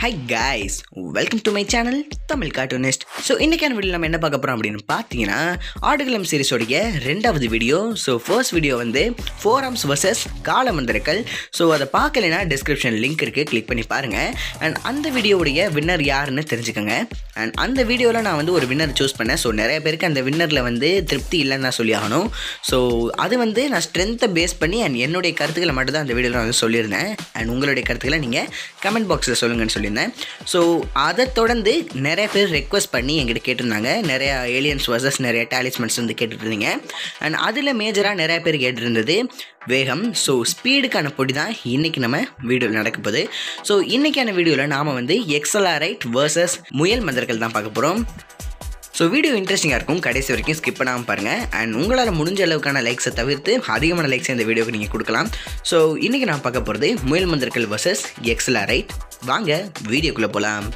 High guys welcome to my channel Tamil cartoonist so இன்றைக்கான video நம்ம என்ன பார்க்க போகிறோம் அப்படின்னு பார்த்தீங்கன்னா ஆடுகளம் சீரிஸோடைய ரெண்டாவது வீடியோ ஸோ ஃபர்ஸ்ட் வீடியோ வந்து ஃபோர் ஆர்ம்ஸ் வர்சஸ் காலமந்திரக்கள் ஸோ அதை பார்க்கலைன்னா டிஸ்கிரிப்ஷன் லிங்க் இருக்குது கிளிக் பண்ணி பாருங்கள் அண்ட் அந்த வீடியோவுடைய வின்னர் யாருன்னு தெரிஞ்சுக்கோங்க அண்ட் அந்த வீடியோவில் நான் வந்து ஒரு வின்னர் சூஸ் பண்ணேன் ஸோ நிறைய பேருக்கு அந்த வின்னரில் வந்து திருப்தி இல்லைன்னு தான் சொல்லி ஆகணும் ஸோ அது வந்து நான் ஸ்ட்ரென்த்தை பேஸ் பண்ணி அண்ட் என்னுடைய கருத்துக்களை மட்டும் தான் அந்த வீடியோவில் வந்து சொல்லியிருந்தேன் அண்ட் உங்களுடைய கருத்துக்களை நீங்கள் கமெண்ட் பாக்ஸில் சொல்லுங்கன்னு சொல்லியிருந்தேன் ஸோ அதை தொடர்ந்து நிறைய பேர் ரெக்வஸ்ட் பண்ணி எங்கிட்ட கேட்டிருந்தாங்க நிறைய ஏலியன்ஸ் வர்சஸ் நிறைய டாலிஸ்மெண்ட்ஸ் வந்து கேட்டுட்டு இருந்தீங்க அண்ட் அதில் மேஜராக நிறைய பேர் கேட்டிருந்தது வேகம் ஸோ ஸ்பீடுக்கான போட்டி தான் இன்றைக்கி நம்ம வீடியோவில் நடக்க போகுது ஸோ இன்றைக்கான வீடியோவில் நாம் வந்து எக்ஸலாரைட் வர்சஸ் முயல் மந்திரங்கள் தான் பார்க்க போகிறோம் ஸோ வீடியோ இன்ட்ரெஸ்டிங்காக இருக்கும் கடைசி வரைக்கும் ஸ்கிப் பண்ணாமல் பாருங்கள் அண்ட் உங்களால் முடிஞ்ச அளவுக்கான லைக்ஸை தவிர்த்து அதிகமான லைக்ஸ் இந்த வீடியோக்கு நீங்கள் கொடுக்கலாம் ஸோ இன்றைக்கி நான் பார்க்க போகிறது முயல் மந்திரங்கள் வர்சஸ் எக்ஸலா ரைட் வாங்க வீடியோக்குள்ளே போகலாம்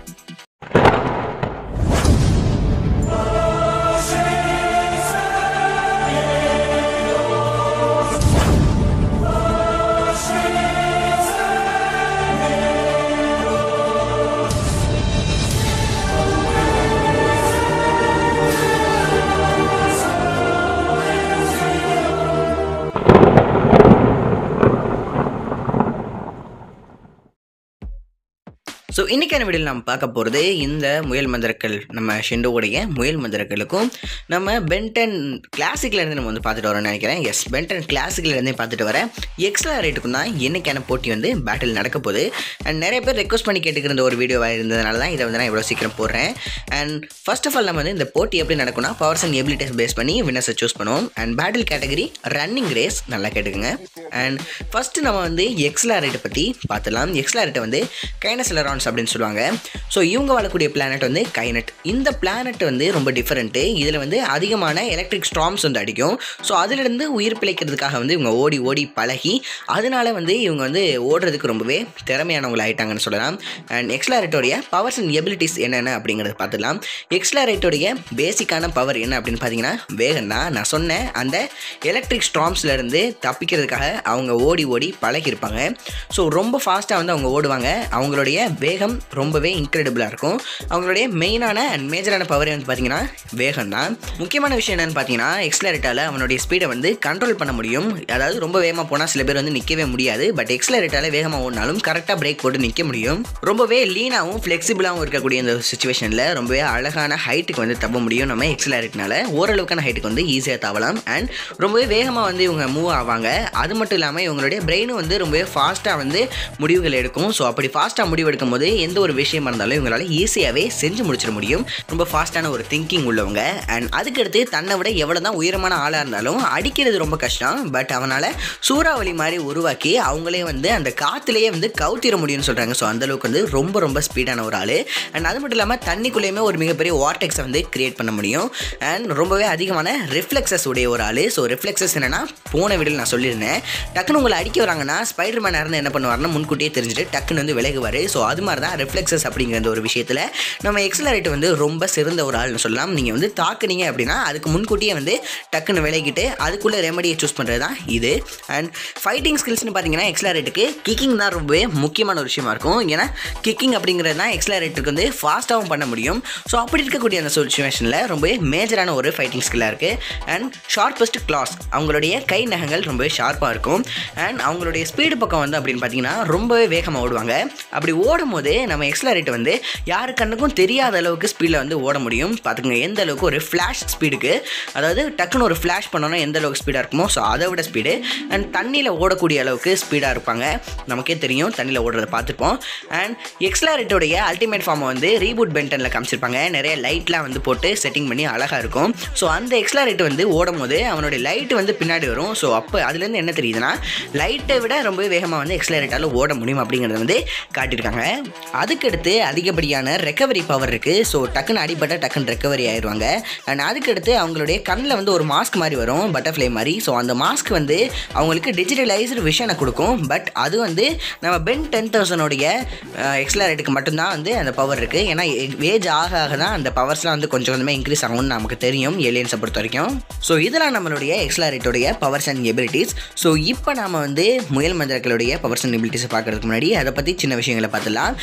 ஸோ இன்றைக்கான வீடியோவில் நம்ம பார்க்க போகிறது இந்த முயல் மந்திரக்கள் நம்ம ஷெண்டோவுடைய முயல் மந்திரக்களுக்கும் நம்ம பென்டன் கிளாசிக்கில் இருந்து நம்ம வந்து பார்த்துட்டு வரோம்னு நினைக்கிறேன் எஸ் பென்டன் கிளாசிக்கில் இருந்தே பார்த்துட்டு வரேன் எக்ஸ்ட்ரா ரேட்டுக்கும் தான் இன்றைக்கான போட்டி வந்து பேட்டில் நடக்க போகுது அண்ட் நிறைய பேர் ரெக்வஸ்ட் பண்ணி கேட்டுக்கிற ஒரு வீடியோவாக இருந்ததுனால தான் இதை வந்து நான் இவ்வளோ சீக்கிரம் போடுறேன் அண்ட் ஃபர்ஸ்ட் ஆஃப் ஆல் நம்ம வந்து இந்த போட்டி எப்படி நடக்கும்னா பவர்ஸ் அண்ட் எபிலிட்டிஸ் பேஸ் பண்ணி வின்னர்ஸை சூஸ் பண்ணுவோம் and battle category running race நல்லா கேட்டுக்குங்க அண்ட் ஃபஸ்ட்டு நம்ம வந்து எக்ஸ்லா ரேட்டை பற்றி பார்த்துலாம் எக்ஸ்லா ரேட்டை வந்து கைனசலரான்ஸ் அப்படின்னு சொல்லுவாங்க ஸோ இவங்க வாழக்கூடிய பிளானட் வந்து கைனட் இந்த பிளானட் வந்து ரொம்ப டிஃப்ரெண்ட்டு இதில் வந்து அதிகமான எலக்ட்ரிக் ஸ்ட்ராம்ஸ் வந்து அடிக்கும் ஸோ அதிலிருந்து உயிர் பிழைக்கிறதுக்காக வந்து இவங்க ஓடி ஓடி பழகி அதனால வந்து இவங்க வந்து ஓடுறதுக்கு ரொம்பவே திறமையானவங்க ஆயிட்டாங்கன்னு சொல்லலாம் அண்ட் எக்ஸ்லாரேட்டோடைய பவர்ஸ் அண்ட் எபிலிட்டிஸ் என்னென்ன அப்படிங்கிறத பார்த்துக்கலாம் எக்ஸ்லாரேட்டோடைய பேசிக்கான பவர் என்ன அப்படின்னு பார்த்தீங்கன்னா வேகம் தான் நான் சொன்னேன் அந்த எலக்ட்ரிக் ஸ்ட்ராம்ஸ்லேருந்து தப்பிக்கிறதுக்காக அவங்க ஓடி ஓடி பழகியிருப்பாங்க ஸோ ரொம்ப ஃபாஸ்ட்டாக வந்து அவங்க ஓடுவாங்க அவங்களுடைய வேகம் ரொம்பவே இன்க்ரெடிபிளாக இருக்கும் அவங்களுடைய மெயினான அண்ட் மேஜரான பவர் வந்து பார்த்தீங்கன்னா வேகம் தான் முக்கியமான விஷயம் என்னென்னு பார்த்தீங்கன்னா எக்ஸ்லரேட்டால் அவனுடைய ஸ்பீடை வந்து கண்ட்ரோல் பண்ண முடியும் அதாவது ரொம்ப வேகமாக போனால் சில பேர் வந்து நிற்கவே முடியாது பட் எக்ஸ்லரேட்டால் வேகமாக ஓடினாலும் கரெக்டாக பிரேக் போட்டு நிற்க முடியும் ரொம்பவே லீனாகவும் ஃப்ளெக்சிபிளாகவும் இருக்கக்கூடிய இந்த சுச்சுவேஷனில் ரொம்பவே அழகான ஹைட்டுக்கு வந்து தப்ப முடியும் நம்ம எக்ஸ்லரேட்னால ஓரளவுக்கான ஹைட்டுக்கு வந்து ஈஸியாக தவலாம் அண்ட் ரொம்பவே வேகமாக வந்து இவங்க மூவ் ஆவாங்க அது மட்டும் இல்லாமல் இவங்களுடைய பிரெயினும் வந்து ரொம்பவே ஃபாஸ்ட்டாக வந்து முடிவுகள் எடுக்கும் ஸோ அப்படி ஃபாஸ்ட்டாக முடிவு எடுக்கும் போது எந்த ஒரு விஷயமா இருந்தாலும் இவங்களால ஈஸியாகவே செஞ்சு முடிச்சிட முடியும் ரொம்ப ஃபாஸ்ட்டான ஒரு திங்கிங் உள்ளவங்க அண்ட் அதுக்கடுத்து தன்னை விட எவ்வளோ தான் உயரமான ஆளாக இருந்தாலும் அடிக்கிறது ரொம்ப கஷ்டம் பட் அவனால் சூறாவளி மாதிரி உருவாக்கி அவங்களே வந்து அந்த காற்றுலேயே வந்து கவுத்திர முடியும்னு சொல்கிறாங்க ஸோ அந்தளவுக்கு வந்து ரொம்ப ரொம்ப ஸ்பீடான ஒரு ஆள் அண்ட் அது மட்டும் இல்லாமல் தண்ணிக்குள்ளேயுமே ஒரு மிகப்பெரிய வார்டெக்ஸை வந்து கிரியேட் பண்ண முடியும் அண்ட் ரொம்பவே அதிகமான ரிஃப்ளெக்ஸஸ் உடைய ஒரு ஆள் ஸோ ரிஃப்ளெக்ஸஸ் என்னென்னா போன வீடியோவில் நான் சொல்லியிருந்தேன் டக்குன்னு உங்களை அடிக்க வராங்கன்னா ஸ்பைடர் மேனாக இருந்து என்ன பண்ணுவார்னா முன்கூட்டியே தெரிஞ்சுட்டு டக்குன்னு வந்து விலகுவார் ஸோ அது மாதிரி தான் ரிஃப்ளெக்ஸஸ் அப்படிங்கிற அந்த ஒரு விஷயத்தில் நம்ம எக்ஸலரேட் வந்து ரொம்ப சிறந்த ஒரு ஆள்னு சொல்லலாம் நீங்கள் வந்து தாக்குனீங்க அப்படின்னா அதுக்கு முன்கூட்டியே வந்து டக்குன்னு விலகிட்டு அதுக்குள்ளே ரெமடியை சூஸ் பண்ணுறது தான் இது அண்ட் ஃபைட்டிங் ஸ்கில்ஸ்னு பார்த்தீங்கன்னா எக்ஸலரேட்டுக்கு கிக்கிங் தான் ரொம்பவே முக்கியமான ஒரு விஷயமா இருக்கும் ஏன்னா கிக்கிங் அப்படிங்கிறது தான் எக்ஸலரேட்டுக்கு வந்து ஃபாஸ்ட்டாகவும் பண்ண முடியும் ஸோ அப்படி இருக்கக்கூடிய அந்த சுச்சுவேஷனில் ரொம்பவே மேஜரான ஒரு ஃபைட்டிங் ஸ்கில்லாக இருக்குது அண்ட் ஷார்ப்பஸ்ட் கிளாஸ் அவங்களுடைய கை நகங்கள் ரொம்பவே ஷார்ப்பாக இருக்கும் அண்ட் அவங்களுடைய ஸ்பீடு பக்கம் வந்து அப்படின்னு பார்த்தீங்கன்னா ரொம்பவே வேகமாக ஓடுவாங்க அப்படி ஓடும் போது நம்ம எக்ஸலரேட் வந்து யாரு கண்ணுக்கும் தெரியாத அளவுக்கு ஸ்பீடில் வந்து ஓட முடியும் பார்த்துக்கோங்க எந்த அளவுக்கு ஒரு ஃப்ளாஷ் ஸ்பீடுக்கு அதாவது டக்குன்னு ஒரு ஃப்ளாஷ் பண்ணோன்னா எந்த அளவுக்கு ஸ்பீடாக இருக்குமோ ஸோ அதை விட ஸ்பீடு அண்ட் தண்ணியில் ஓடக்கூடிய அளவுக்கு ஸ்பீடாக இருப்பாங்க நமக்கே தெரியும் தண்ணியில் ஓடுறத பார்த்துருப்போம் அண்ட் எக்ஸ்லாரேட்டோடைய அல்டிமேட் ஃபார்மை வந்து ரீபூட் பென்டனில் காமிச்சிருப்பாங்க நிறைய லைட்லாம் வந்து போட்டு செட்டிங் பண்ணி அழகாக இருக்கும் ஸோ அந்த எக்ஸ்லாரேட் வந்து ஓடும் போது அவனுடைய லைட் வந்து பின்னாடி வரும் ஸோ அப்போ அதுலேருந்து என்ன தெரியுதுன்னா லைட்டை விட ரொம்பவே வேகமாக வந்து எக்ஸ்லாரேட்டால் ஓட முடியும் அப்படிங்கிறத வந்து காட்டியிருக்காங்க அதுக்கடுத்து அதிகப்படியான ரெக்கவரி பவர் இருக்குது ஸோ டக்குன்னு அடிபட்ட டக்குன்னு ரெக்கவரி ஆயிடுவாங்க அண்ட் அதுக்கடுத்து அவங்களுடைய கண்ணில் வந்து ஒரு மாஸ்க் மாதிரி வரும் பட்டர்ஃப்ளை மாதிரி ஸோ அந்த மாஸ்க் வந்து அவங்களுக்கு டிஜிட்டலைஸ்டு விஷனை கொடுக்கும் பட் அது வந்து நம்ம பென் டென் தௌசண்டோடைய எக்ஸ்லரேட்டுக்கு மட்டும்தான் வந்து அந்த பவர் இருக்குது ஏன்னா ஏஜ் ஆக ஆக தான் அந்த பவர்ஸ்லாம் வந்து கொஞ்சம் கொஞ்சமாக இன்க்ரீஸ் ஆகும்னு நமக்கு தெரியும் ஏலியன்ஸை பொறுத்த வரைக்கும் ஸோ இதெல்லாம் நம்மளுடைய எக்ஸ்லரேட்டோடைய பவர்ஸ் அண்ட் எபிலிட்டிஸ் ஸோ இப்போ நாம வந்து முயல் மந்திரங்களுடைய பவர்ஸ் அண்ட் எபிலிட்டிஸை பார்க்கறதுக்கு முன்னாடி அதை பற்றி சின்ன விஷயங்களை பார்த்துலாம்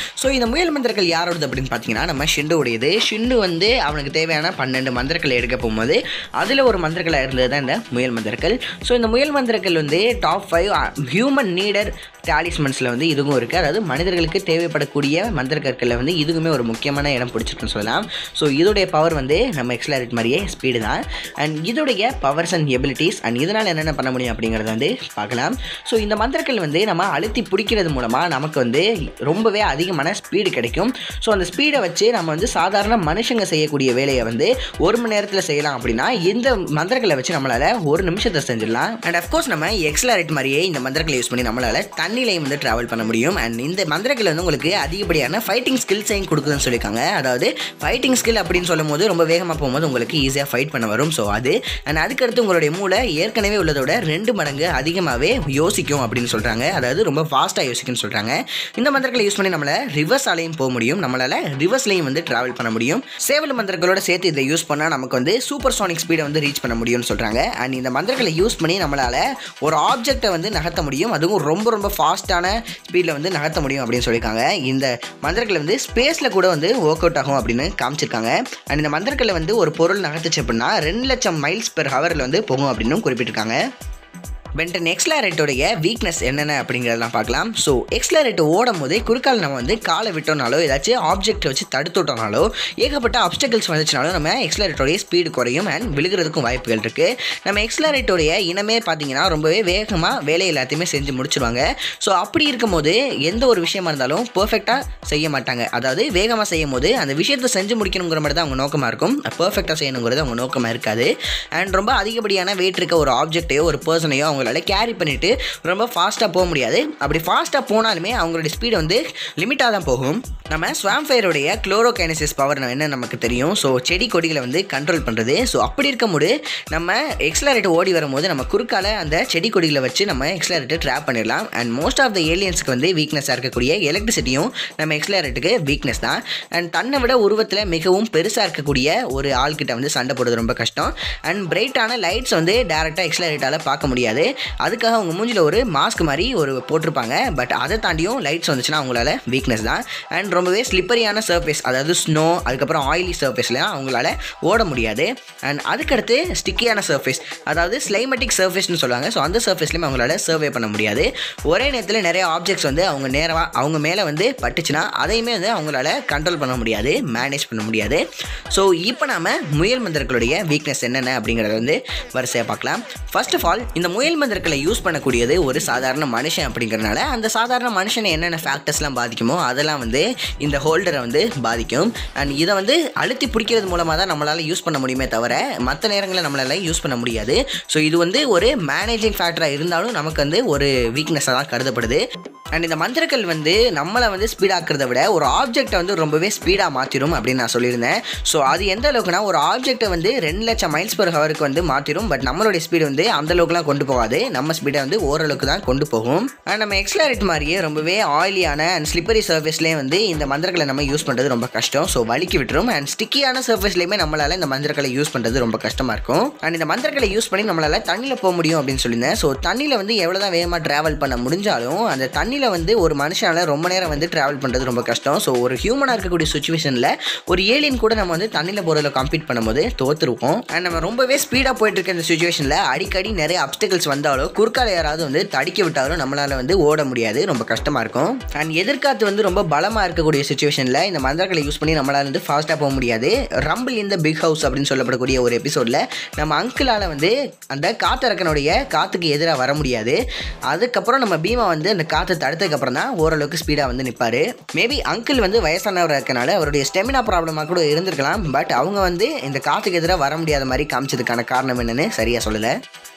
ஸோ இந்த முயல் மந்திரங்கள் யாரோடது அப்படின்னு பார்த்தீங்கன்னா நம்ம ஷிண்டுவுடையது ஷிண்டு வந்து அவனுக்கு தேவையான பன்னெண்டு மந்திரங்களை எடுக்க போகும்போது அதில் ஒரு மந்திரக்கலாக இருந்தது தான் இந்த முயல் மந்திரங்கள் ஸோ இந்த முயல் மந்திரங்கள் வந்து டாப் ஃபைவ் ஹியூமன் நீடர் டாலிஸ்மன்ஸில் வந்து இதுவும் இருக்குது அதாவது மனிதர்களுக்கு தேவைப்படக்கூடிய மந்திர கற்களில் வந்து இதுவுமே ஒரு முக்கியமான இடம் பிடிச்சிருக்குன்னு சொல்லலாம் ஸோ இதோடைய பவர் வந்து நம்ம எக்ஸ்லாரிட் மாதிரியே ஸ்பீடு தான் அண்ட் இதோடைய பவர்ஸ் அண்ட் எபிலிட்டிஸ் அண்ட் இதனால் என்னென்ன பண்ண முடியும் அப்படிங்கிறத வந்து பார்க்கலாம் ஸோ இந்த மந்திரங்கள் வந்து நம்ம அழுத்தி பிடிக்கிறது மூலமாக நமக்கு வந்து ரொம்பவே அதிகமான ஸ்பீடு கிடைக்கும் ஸோ அந்த ஸ்பீடை வச்சு நம்ம வந்து சாதாரண மனுஷங்க செய்யக்கூடிய வேலையை வந்து ஒரு மணி நேரத்தில் செய்யலாம் அப்படின்னா இந்த மந்திரங்களை வச்சு நம்மளால் ஒரு நிமிஷத்தை செஞ்சிடலாம் அண்ட் அஃப்கோர்ஸ் நம்ம எக்ஸ்லாரைட் மாதிரியே இந்த மந்திரங்களை யூஸ் பண்ணி நம்மளால் தண்ணிலையும் வந்து ட்ராவல் பண்ண முடியும் அண்ட் இந்த மந்திரங்கள் வந்து உங்களுக்கு அதிகப்படியான ஃபைட்டிங் ஸ்கில்ஸையும் கொடுக்குதுன்னு சொல்லியிருக்காங்க அதாவது ஃபைட்டிங் ஸ்கில் அப்படின்னு சொல்லும் போது ரொம்ப வேகமாக போகும்போது உங்களுக்கு ஈஸியாக ஃபைட் பண்ண வரும் ஸோ அது அண்ட் அதுக்கடுத்து உங்களுடைய மூளை ஏற்கனவே உள்ளதோட ரெண்டு மடங்கு அதிகமாகவே யோசிக்கும் அப்படின்னு சொல்கிறாங்க அதாவது ரொம்ப ஃபாஸ்ட்டாக யோசிக்கும்னு சொல்கிறாங்க இந்த மந்திரங்களை யூஸ் பண்ணி நம்மளால் ரிவர்ஸாலையும் போக முடியும் நம்மளால் ரிவர்ஸ்லையும் வந்து ட்ராவல் பண்ண முடியும் சேவல் மந்திரங்களோட சேர்த்து இதை யூஸ் பண்ணால் நமக்கு வந்து சூப்பர் சோனிக் ஸ்பீடை வந்து ரீச் பண்ண முடியும்னு சொல்கிறாங்க அண்ட் இந்த மந்திரங்களை யூஸ் பண்ணி நம்மளால் ஒரு ஆப்ஜெக்டை வந்து நகர்த்த முடியும் அதுவும் ரொம்ப ரொம்ப ஃபாஸ்ட்டான ஸ்பீடில் வந்து நகர்த்த முடியும் அப்படின்னு சொல்லியிருக்காங்க இந்த மந்திரங்களை வந்து ஸ்பேஸில் கூட வந்து ஒர்க் அவுட் ஆகும் அப்படின்னு காமிச்சிருக்காங்க அண்ட் இந்த மந்திரங்களை வந்து ஒரு பொருள் நகர்த்துச்சு அப்படின்னா ரெண்டு லட்சம் மைல்ஸ் பெர் ஹவரில் வந்து போகும் அப்படின்னு குறிப்பிட்டிருக்காங்க பென்டன் எக்ஸ்லாரேட்டோடைய வீக்னஸ் என்னென்ன அப்படிங்கிறதெல்லாம் பார்க்கலாம் ஸோ எக்ஸ்லாரேட் ஓடும் போதே குறுக்கால் நம்ம வந்து காலை விட்டோம்னாலோ ஏதாச்சும் ஆப்ஜெக்ட் வச்சு தடுத்துட்டோம்னாலோ ஏகப்பட்ட அப்டக்கல்ஸ் வந்துச்சுனாலும் நம்ம எக்ஸ்லாரேட்டோடைய ஸ்பீடு குறையும் அண்ட் விழுகிறதுக்கும் வாய்ப்புகள் இருக்குது நம்ம எக்ஸ்லாரேட்டோடைய இனமே பார்த்தீங்கன்னா ரொம்பவே வேகமாக வேலை எல்லாத்தையுமே செஞ்சு முடிச்சிருவாங்க ஸோ அப்படி இருக்கும்போது எந்த ஒரு விஷயமா இருந்தாலும் பர்ஃபெக்டாக செய்ய மாட்டாங்க அதாவது வேகமாக செய்யும் போது அந்த விஷயத்தை செஞ்சு முடிக்கணுங்கிற மாதிரி தான் அவங்க நோக்கமாக இருக்கும் பர்ஃபெக்டாக செய்யணுங்கிறது அவங்க நோக்கமாக இருக்காது அண்ட் ரொம்ப அதிகப்படியான வெயிட் இருக்க ஒரு ஆப்ஜெக்டையோ ஒரு பர்சனையோ அவங்களால கேரி பண்ணிவிட்டு ரொம்ப ஃபாஸ்ட்டாக போக முடியாது அப்படி ஃபாஸ்ட்டாக போனாலுமே அவங்களுடைய ஸ்பீடு வந்து லிமிட்டாக தான் போகும் நம்ம ஸ்வாம்ஃபயருடைய குளோரோகைனசிஸ் பவர் என்ன நமக்கு தெரியும் ஸோ செடி கொடிகளை வந்து கண்ட்ரோல் பண்ணுறது ஸோ அப்படி இருக்கும்போது நம்ம எக்ஸ்லரேட்டர் ஓடி வரும்போது நம்ம குறுக்கால அந்த செடி கொடிகளை வச்சு நம்ம எக்ஸ்லரேட்டர் ட்ராப் பண்ணிடலாம் அண்ட் மோஸ்ட் ஆஃப் த ஏலியன்ஸ்க்கு வந்து வீக்னஸாக இருக்கக்கூடிய எலக்ட்ரிசிட்டியும் நம்ம எக்ஸ்லரேட்டுக்கு வீக்னஸ் தான் அண்ட் தன்னை விட உருவத்தில் மிகவும் பெருசாக இருக்கக்கூடிய ஒரு ஆள்கிட்ட வந்து சண்டை போடுறது ரொம்ப கஷ்டம் அண்ட் பிரைட்டான லைட்ஸ் வந்து டேரெக்டாக எக்ஸ்லரேட்டால் பார்க்க முடியாது அதுக்காக அவங்க மூஞ்சில் ஒரு மாஸ்க் மாதிரி ஒரு போட்டிருப்பாங்க பட் அதை தாண்டியும் லைட்ஸ் வந்துச்சுன்னா அவங்களால வீக்னஸ் தான் அண்ட் ரொம்பவே ஸ்லிப்பரியான சர்ஃபேஸ் அதாவது ஸ்னோ அதுக்கப்புறம் ஆயிலி சர்ஃபேஸ்லாம் அவங்களால ஓட முடியாது அண்ட் அதுக்கடுத்து ஸ்டிக்கியான சர்ஃபேஸ் அதாவது ஸ்லைமேட்டிக் சர்ஃபேஸ்னு சொல்லுவாங்க ஸோ அந்த சர்ஃபேஸ்லையும் அவங்களால சர்வே பண்ண முடியாது ஒரே நேரத்தில் நிறைய ஆப்ஜெக்ட்ஸ் வந்து அவங்க நேரமாக அவங்க மேலே வந்து பட்டுச்சுன்னா அதையுமே வந்து அவங்களால கண்ட்ரோல் பண்ண முடியாது மேனேஜ் பண்ண முடியாது ஸோ இப்போ நாம முயல் மந்திரங்களுடைய வீக்னஸ் என்னென்ன அப்படிங்கிறத வந்து வரிசையாக பார்க்கலாம் ஃபர்ஸ்ட் ஆஃப் ஆல் இந்த முயல் மந்திரங்களை யூஸ் பண்ணக்கூடியது ஒரு சாதாரண மனுஷன் அப்படிங்கிறனால அந்த சாதாரண மனுஷனை என்னென்ன ஃபேக்டர்ஸ்லாம் பாதிக்குமோ அதெல்லாம் வந்து இந்த ஹோல்டரை வந்து பாதிக்கும் அண்ட் இதை வந்து அழுத்தி பிடிக்கிறது மூலமாக தான் நம்மளால் யூஸ் பண்ண முடியுமே தவிர மற்ற நேரங்களில் நம்மளால யூஸ் பண்ண முடியாது ஸோ இது வந்து ஒரு மேனேஜிங் ஃபேக்டராக இருந்தாலும் நமக்கு வந்து ஒரு வீக்னஸாக தான் கருதப்படுது அண்ட் இந்த மந்திரங்கள் வந்து நம்மளை வந்து ஸ்பீடாக்கிறத விட ஒரு ஆப்ஜெக்டை வந்து ரொம்பவே ஸ்பீடாக மாற்றிடும் அப்படின்னு நான் சொல்லியிருந்தேன் ஸோ அது எந்த அளவுக்குனா ஒரு ஆப்ஜெக்ட்டை வந்து ரெண்டு லட்சம் மைல்ஸ் per ஹவருக்கு வந்து மாற்றிடும் பட் நம்மளுடைய ஸ்பீடு வந்து அந்த அளவுக்குலாம் கொண்டு போகாது நம்ம ஸ்பீடை வந்து ஓரளவுக்கு தான் கொண்டு போகும் அண்ட் நம்ம எக்ஸ்லாரேட் மாதிரியே ரொம்பவே ஆயிலியான அண்ட் ஸ்லிப்பரி சர்ஃபேஸ்லேயே வந்து இந்த மந்திரங்களை நம்ம யூஸ் பண்ணுறது ரொம்ப கஷ்டம் ஸோ வலிக்கி விட்டுரும் அண்ட் ஸ்டிக்கியான சர்ஃபேஸ்லேயுமே நம்மளால் இந்த மந்திரங்களை யூஸ் பண்ணுறது ரொம்ப கஷ்டமாக இருக்கும் அண்ட் இந்த மந்திரங்களை யூஸ் பண்ணி நம்மளால் தண்ணியில் போக முடியும் அப்படின்னு சொல்லியிருந்தேன் ஸோ தண்ணியில் வந்து எவ்வளோ தான் வேகமாக ட்ராவல் பண்ண முடிஞ்சாலும் அந்த தண்ணியில் வந்து ஒரு மனுஷனால் ரொம்ப நேரம் வந்து ட்ராவல் பண்ணுறது ரொம்ப கஷ்டம் ஸோ ஒரு ஹியூமனாக இருக்கக்கூடிய சுச்சுவேஷனில் ஒரு ஏலியன் கூட நம்ம வந்து தண்ணியில் போகிறதுல கம்ப்ளீட் பண்ணும்போது தோற்றுருவோம் அண்ட் நம்ம ரொம்பவே ஸ்பீடாக போயிட்டு இருக்க இந்த சுச்சுவேஷனில் அடிக்கடி நிறைய அப்டிகல்ஸ் வந்தாலும் குறுக்கால யாராவது வந்து தடிக்க விட்டாலும் நம்மளால் வந்து ஓட முடியாது ரொம்ப கஷ்டமாக இருக்கும் அண்ட் எதிர்காத்து வந்து ரொம்ப பலமாக இருக்கக்கூடிய சுச்சுவேஷனில் இந்த மந்திரங்களை யூஸ் பண்ணி நம்மளால் வந்து ஃபாஸ்ட்டாக போக முடியாது ரம்பிள் இந்த பிக் ஹவுஸ் அப்படின்னு சொல்லப்படக்கூடிய ஒரு எபிசோடில் நம்ம அங்கிளால் வந்து அந்த காத்திறக்கனுடைய காற்றுக்கு எதிராக வர முடியாது அதுக்கப்புறம் நம்ம பீமா வந்து அந்த காற்றை தடுத்ததுக்கப்புறம் தான் ஓரளவுக்கு ஸ்பீடாக வந்து நிற்பார் மேபி அங்கிள் வந்து வயசானவராக இருக்கனால அவருடைய ஸ்டெமினா ப்ராப்ளமாக கூட இருந்திருக்கலாம் பட் அவங்க வந்து இந்த காற்றுக்கு எதிராக வர முடியாத மாதிரி காமிச்சதுக்கான காரணம் என்னன்னு சரியாக சொல்லலை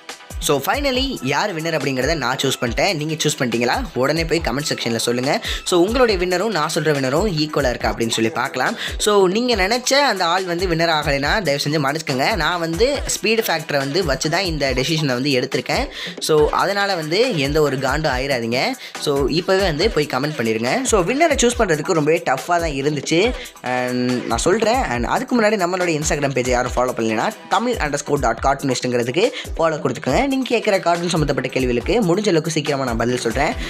ஸோ ஃபைனலி யார் வின்னர் அப்படிங்கிறத நான் சூஸ் பண்ணிட்டேன் நீங்கள் சூஸ் பண்ணிட்டீங்களா உடனே போய் கமெண்ட் செக்ஷனில் சொல்லுங்கள் ஸோ உங்களுடைய வின்னரும் நான் சொல்கிற வின்னரும் ஈக்குவலாக இருக்கா அப்படின்னு சொல்லி பார்க்கலாம் ஸோ நீங்கள் நினச்ச அந்த ஆள் வந்து வின்னர் ஆகலைன்னா தயவு செஞ்சு மன்னிச்சுக்கோங்க நான் வந்து ஸ்பீடு ஃபேக்டரை வந்து வச்சு தான் இந்த டெசிஷனை வந்து எடுத்திருக்கேன் ஸோ அதனால் வந்து எந்த ஒரு காண்டும் ஆயிடாதீங்க ஸோ இப்போவே வந்து போய் கமெண்ட் பண்ணிடுங்க ஸோ வின்னரை சூஸ் பண்ணுறதுக்கு ரொம்பவே டஃப்பாக தான் இருந்துச்சு And நான் சொல்கிறேன் அண்ட் அதுக்கு முன்னாடி நம்மளோட இன்ஸ்டாகிராம் பேஜை யாரும் ஃபாலோ பண்ணலைன்னா தமிழ் அண்டர் ஸ்கோர் டாட் கார்ட்டூனிஸ்ட்டுங்கிறதுக்கு ஃபாலோ கொடுத்துக்கோங்க நீங்கள் கேட்குற கார்ட்டூன் சம்மந்தப்பட்ட கேள்விகளுக்கு முடிஞ்ச அளவுக்கு சீக்கிரமாக நான் பதில் சொல்கிறேன்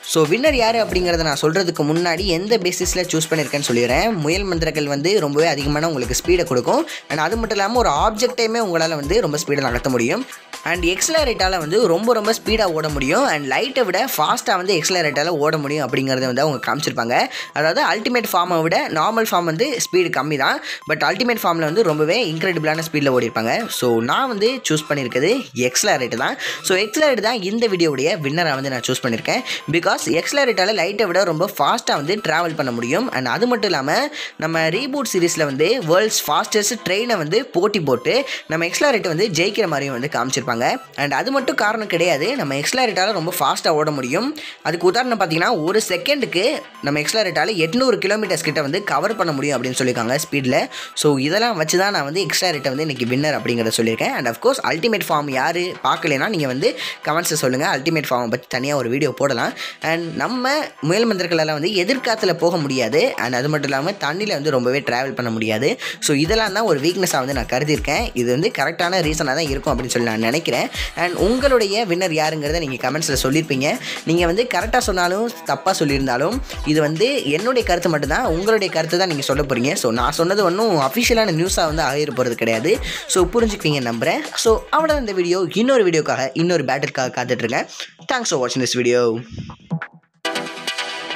ஸோ வின்னர் யார் அப்படிங்கிறத நான் சொல்கிறதுக்கு முன்னாடி எந்த பேசிஸில் சூஸ் பண்ணியிருக்கேன்னு சொல்லிடுறேன் முயல் மந்திரங்கள் வந்து ரொம்பவே அதிகமான உங்களுக்கு ஸ்பீடை கொடுக்கும் அண்ட் அது மட்டும் இல்லாமல் ஒரு ஆப்ஜெக்டையுமே உங்களால் வந்து ரொம்ப ஸ்பீடாக நகர்த்த முடியும் அண்ட் எக்ஸலரேட்டால் வந்து ரொம்ப ரொம்ப ஸ்பீடாக ஓட முடியும் அண்ட் லைட்டை விட ஃபாஸ்ட்டாக வந்து எக்ஸலரேட்டால் ஓட முடியும் அப்படிங்கிறத வந்து அவங்க காமிச்சிருப்பாங்க அதாவது அல்டிமேட் ஃபார்மை விட நார்மல் ஃபார்ம் வந்து ஸ்பீடு கம்மி தான் பட் அல்டிமேட் ஃபார்மில் வந்து ரொம்பவே இன்க்ரெடிபிளான ஸ்பீடில் ஓடிருப்பாங்க ஸோ நான் வந்து சூஸ் பண்ணியிருக்கிறது எக்ஸலரேட் தான் ஸோ எக்ஸலரேட் தான் இந்த வீடியோடைய வின்னராக வந்து நான் சூஸ் பண்ணியிருக்கேன் பிகாஸ் எக்ஸலரேட்டால் லைட்டை விட ரொம்ப ஃபாஸ்ட்டாக வந்து ட்ராவல் பண்ண முடியும் அண்ட் அது மட்டும் இல்லாமல் நம்ம ரீபூட் சீரிஸில் வந்து வேர்ல்ட்ஸ் ஃபாஸ்டஸ்ட் ட்ரெயினை வந்து போட்டி போட்டு நம்ம எக்ஸலரேட்டை வந்து ஜெயிக்கிற மாதிரியும் வந்து காமிச்சிருப்பாங்க அண்ட் அது மட்டும் காரணம் கிடையாது நம்ம எக்ஸலரேட்டால் ரொம்ப ஃபாஸ்ட்டாக ஓட முடியும் அதுக்கு உதாரணம் பார்த்தீங்கன்னா ஒரு செகண்டுக்கு நம்ம எக்ஸலரேட்டால் எட்நூறு கிலோமீட்டர்ஸ் கிட்ட வந்து கவர் பண்ண முடியும் அப்படின்னு சொல்லியிருக்காங்க ஸ்பீடில் ஸோ இதெல்லாம் வச்சு தான் நான் வந்து எக்ஸலரேட்டை வந்து இன்றைக்கி வின்னர் அப்படிங்கிறத சொல்லியிருக்கேன் அண்ட் அஃப்கோர்ஸ் அல்டிமேட் ஃபார்ம் யார் பார்க்கலைன்னா நீங்கள் வந்து கமெண்ட்ஸை சொல்லுங்கள் அல்டிமேட் ஃபார்மை பற்றி தனியாக ஒரு வீடியோ போடலாம் அண்ட் நம்ம முயல் மந்திரங்களெல்லாம் வந்து எதிர்காலத்தில் போக முடியாது அண்ட் அது மட்டும் இல்லாமல் தண்ணியில் வந்து ரொம்பவே ட்ராவல் பண்ண முடியாது ஸோ இதெல்லாம் தான் ஒரு வீக்னஸாக வந்து நான் கருதியிருக்கேன் இது வந்து கரெக்டான ரீசனாக தான் இருக்கும் அப்படின்னு சொல்லி நான் நினைக்கிறேன் அண்ட் உங்களுடைய வின்னர் யாருங்கிறத நீங்கள் கமெண்ட்ஸில் சொல்லியிருப்பீங்க நீங்கள் வந்து கரெக்டாக சொன்னாலும் தப்பாக சொல்லியிருந்தாலும் இது வந்து என்னுடைய கருத்து மட்டும்தான் உங்களுடைய கருத்து தான் நீங்கள் சொல்ல போகிறீங்க ஸோ நான் சொன்னது ஒன்றும் அஃபிஷியலான நியூஸாக வந்து ஆகிட போகிறது கிடையாது ஸோ புரிஞ்சுக்குவீங்க நம்புகிறேன் ஸோ அவ்வளோ இந்த வீடியோ இன்னொரு வீடியோக்காக இன்னொரு பேட்டிலுக்காக காத்துட்ருக்கேன் தேங்க்ஸ் ஃபார் வாட்சிங் this video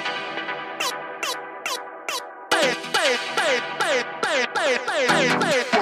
Bye, bye, bye, bye, bye, bye, bye, bye.